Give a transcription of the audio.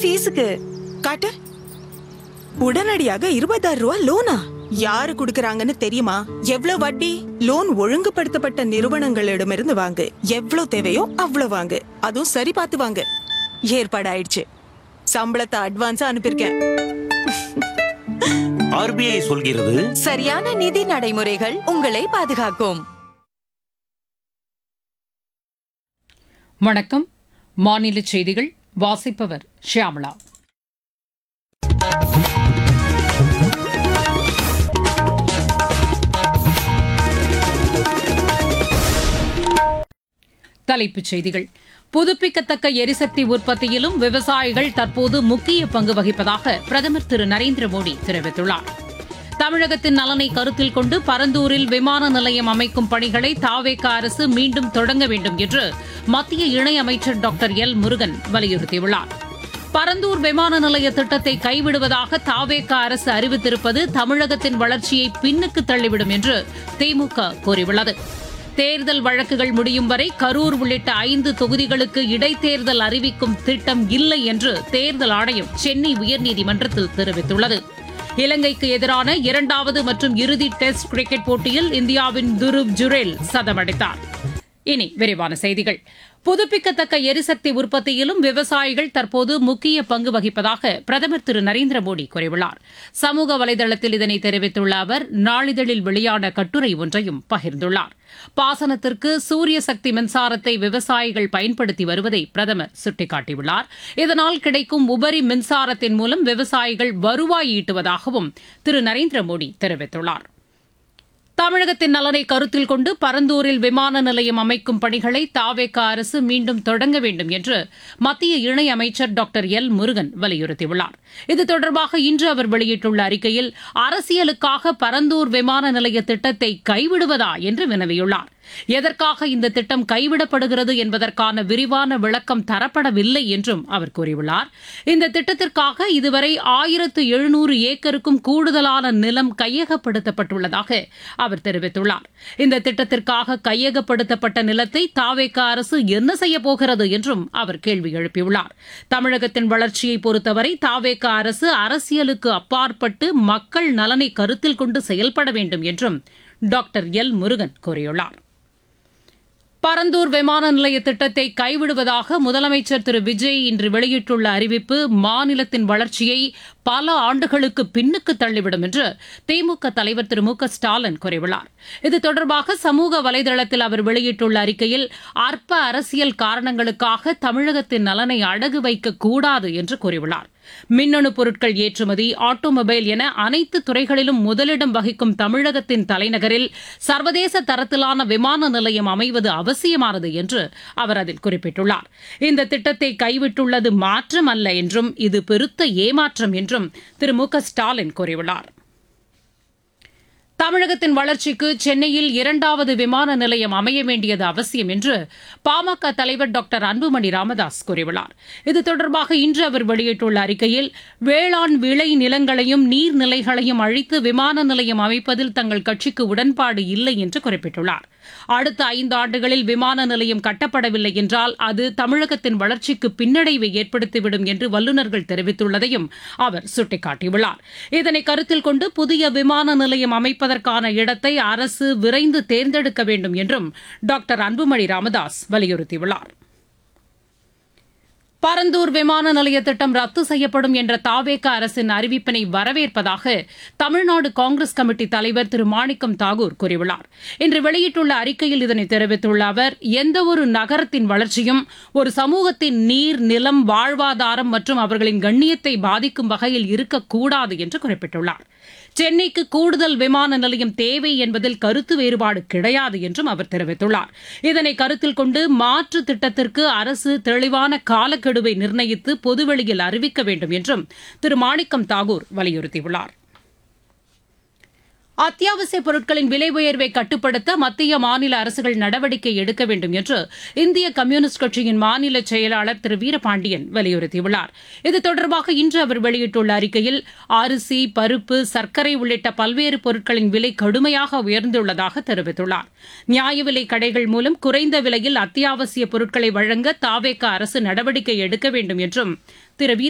ஃபீஸுக்கு காட்டு உடனடியாக இருபதாயிரம் ரூபாய் லோனா யாரு குடுக்கறாங்கன்னு தெரியுமா எவ்வளவு வட்டி லோன் ஒழுங்குபடுத்தப்பட்ட நிறுவனங்களிடமிருந்து வாங்கு எவ்வளவு தேவையோ அவ்வளவு வாங்கு அதுவும் சரி பார்த்து வாங்கு ஏற்பாடு ஆயிடுச்சு சம்பளத்தை அட்வான்ஸா அனுப்பியிருக்கேன் ஆர்பிஐ சொல்கிறது சரியான நிதி நடைமுறைகள் உங்களை பாதுகாக்கும் வணக்கம் மாநில செய்திகள் வாசிப்பவர் ஷியாமளா தலைப்புச் செய்திகள் புதுப்பிக்கத்தக்க எரிசக்தி உற்பத்தியிலும் விவசாயிகள் தற்போது முக்கிய பங்கு வகிப்பதாக பிரதமர் திரு நரேந்திர மோடி தெரிவித்துள்ளார் தமிழகத்தின் நலனை கருத்தில் கொண்டு பரந்தூரில் விமான நிலையம் அமைக்கும் பணிகளை தாவேக அரசு மீண்டும் தொடங்க வேண்டும் என்று மத்திய இணையமைச்சர் டாக்டர் எல் முருகன் வலியுறுத்தியுள்ளார் பரந்தூர் விமான நிலைய திட்டத்தை கைவிடுவதாக தாவேக அரசு அறிவித்திருப்பது தமிழகத்தின் வளர்ச்சியை பின்னுக்கு தள்ளிவிடும் என்று திமுக கூறியுள்ளது தேர்தல் வழக்குகள் முடியும் வரை கரூர் உள்ளிட்ட ஐந்து தொகுதிகளுக்கு இடைத்தேர்தல் அறிவிக்கும் திட்டம் இல்லை என்று தேர்தல் ஆணையம் சென்னை உயர்நீதிமன்றத்தில் தெரிவித்துள்ளது இலங்கைக்கு எதிரான இரண்டாவது மற்றும் இறுதி டெஸ்ட் கிரிக்கெட் போட்டியில் இந்தியாவின் துருவ் ஜுரேல் சதமடித்தார் இனி விரிவான செய்திகள் புதுப்பிக்கத்தக்க எரிசக்தி உற்பத்தியிலும் விவசாயிகள் தற்போது முக்கிய பங்கு வகிப்பதாக பிரதமர் திரு நரேந்திர மோடி கூறியுள்ளார் சமூக வலைதளத்தில் இதனை தெரிவித்துள்ள அவர் நாளிதழில் வெளியான கட்டுரை ஒன்றையும் பகிர்ந்துள்ளார் பாசனத்திற்கு சூரிய சக்தி மின்சாரத்தை விவசாயிகள் பயன்படுத்தி வருவதை பிரதமர் சுட்டிக்காட்டியுள்ளார் இதனால் கிடைக்கும் உபரி மின்சாரத்தின் மூலம் விவசாயிகள் வருவாய் ஈட்டுவதாகவும் திரு நரேந்திர மோடி தெரிவித்துள்ளார் தமிழகத்தின் நலனை கருத்தில் கொண்டு பரந்தூரில் விமான நிலையம் அமைக்கும் பணிகளை தாவேக அரசு மீண்டும் தொடங்க வேண்டும் என்று மத்திய இணையமைச்சர் டாக்டர் எல் முருகன் வலியுறுத்தியுள்ளார் இது தொடர்பாக இன்று அவர் வெளியிட்டுள்ள அறிக்கையில் அரசியலுக்காக பரந்தூர் விமான நிலைய திட்டத்தை கைவிடுவதா என்று வினவியுள்ளார் எதற்காக இந்த திட்டம் கைவிடப்படுகிறது என்பதற்கான விரிவான விளக்கம் தரப்படவில்லை என்றும் அவர் கூறியுள்ளார் இந்த திட்டத்திற்காக இதுவரை ஆயிரத்து எழுநூறு ஏக்கருக்கும் கூடுதலான நிலம் கையகப்படுத்தப்பட்டுள்ளதாக அவர் தெரிவித்துள்ளார் இந்த திட்டத்திற்காக கையகப்படுத்தப்பட்ட நிலத்தை தாவேக அரசு என்ன செய்யப் போகிறது என்றும் அவர் கேள்வி எழுப்பியுள்ளார் தமிழகத்தின் வளர்ச்சியை பொறுத்தவரை தாவேக அரசு அரசியலுக்கு அப்பாற்பட்டு மக்கள் நலனை கருத்தில் கொண்டு செயல்பட வேண்டும் என்றும் டாக்டர் எல் முருகன் கூறியுள்ளார் பரந்தூர் விமான நிலைய திட்டத்தை கைவிடுவதாக முதலமைச்சர் திரு விஜய் இன்று வெளியிட்டுள்ள அறிவிப்பு மாநிலத்தின் வளர்ச்சியை பல ஆண்டுகளுக்கு பின்னுக்கு தள்ளிவிடும் என்று திமுக தலைவர் திரு மு க ஸ்டாலின் கூறியுள்ளார் இது தொடர்பாக சமூக வலைதளத்தில் அவர் வெளியிட்டுள்ள அறிக்கையில் அற்ப அரசியல் காரணங்களுக்காக தமிழகத்தின் நலனை அடகு வைக்க கூடாது என்று கூறியுள்ளார் மின்னணு பொருட்கள் ஏற்றுமதி ஆட்டோமொபைல் என அனைத்து துறைகளிலும் முதலிடம் வகிக்கும் தமிழகத்தின் தலைநகரில் சர்வதேச தரத்திலான விமான நிலையம் அமைவது அவசியமானது என்று அவர் அதில் குறிப்பிட்டுள்ளார் இந்த திட்டத்தை கைவிட்டுள்ளது மாற்றம் அல்ல என்றும் இது பெருத்த ஏமாற்றம் என்றும் திரு மு க ஸ்டாலின் கூறியுள்ளார் தமிழகத்தின் வளர்ச்சிக்கு சென்னையில் இரண்டாவது விமான நிலையம் அமைய வேண்டியது அவசியம் என்று பாமக தலைவர் டாக்டர் அன்புமணி ராமதாஸ் கூறியுள்ளார் இது தொடர்பாக இன்று அவர் வெளியிட்டுள்ள அறிக்கையில் வேளாண் விளை நிலங்களையும் நீர்நிலைகளையும் அழித்து விமான நிலையம் அமைப்பதில் தங்கள் கட்சிக்கு உடன்பாடு இல்லை என்று குறிப்பிட்டுள்ளார் அடுத்த ஐந்து ஆண்டுகளில் விமான நிலையம் கட்டப்படவில்லை என்றால் அது தமிழகத்தின் வளர்ச்சிக்கு பின்னடைவை ஏற்படுத்திவிடும் என்று வல்லுநர்கள் தெரிவித்துள்ளதையும் அவர் சுட்டிக்காட்டியுள்ளார் இதனை கருத்தில் கொண்டு புதிய விமான நிலையம் அமைப்பதற்கான இடத்தை அரசு விரைந்து தேர்ந்தெடுக்க வேண்டும் என்றும் டாக்டர் அன்புமணி ராமதாஸ் வலியுறுத்தியுள்ளார் பரந்தூர் விமான நிலைய திட்டம் ரத்து செய்யப்படும் என்ற தாவேக அரசின் அறிவிப்பினை வரவேற்பதாக தமிழ்நாடு காங்கிரஸ் கமிட்டி தலைவர் திரு மாணிக்கம் தாகூர் கூறியுள்ளார் இன்று வெளியிட்டுள்ள அறிக்கையில் இதனை தெரிவித்துள்ள அவர் எந்தவொரு நகரத்தின் வளர்ச்சியும் ஒரு சமூகத்தின் நீர் நிலம் வாழ்வாதாரம் மற்றும் அவர்களின் கண்ணியத்தை பாதிக்கும் வகையில் இருக்கக்கூடாது என்று குறிப்பிட்டுள்ளார் சென்னைக்கு கூடுதல் விமான நிலையம் தேவை என்பதில் கருத்து வேறுபாடு கிடையாது என்றும் அவர் தெரிவித்துள்ளார் இதனை கருத்தில் கொண்டு மாற்று திட்டத்திற்கு அரசு தெளிவான காலக்கெடுவை நிர்ணயித்து பொதுவெளியில் அறிவிக்க வேண்டும் என்றும் திரு மாணிக்கம் தாகூர் வலியுறுத்தியுள்ளார் அத்தியாவசிய பொருட்களின் விலை உயர்வை கட்டுப்படுத்த மத்திய மாநில அரசுகள் நடவடிக்கை எடுக்க வேண்டும் என்று இந்திய கம்யூனிஸ்ட் கட்சியின் மாநில செயலாளர் திரு வீரபாண்டியன் வலியுறுத்தியுள்ளார் இது தொடர்பாக இன்று அவர் வெளியிட்டுள்ள அறிக்கையில் அரிசி பருப்பு சர்க்கரை உள்ளிட்ட பல்வேறு பொருட்களின் விலை கடுமையாக உயர்ந்துள்ளதாக தெரிவித்துள்ளார் நியாய விலை கடைகள் மூலம் குறைந்த விலையில் அத்தியாவசிய பொருட்களை வழங்க தாவேக அரசு நடவடிக்கை எடுக்க வேண்டும் என்றும் திரு வீர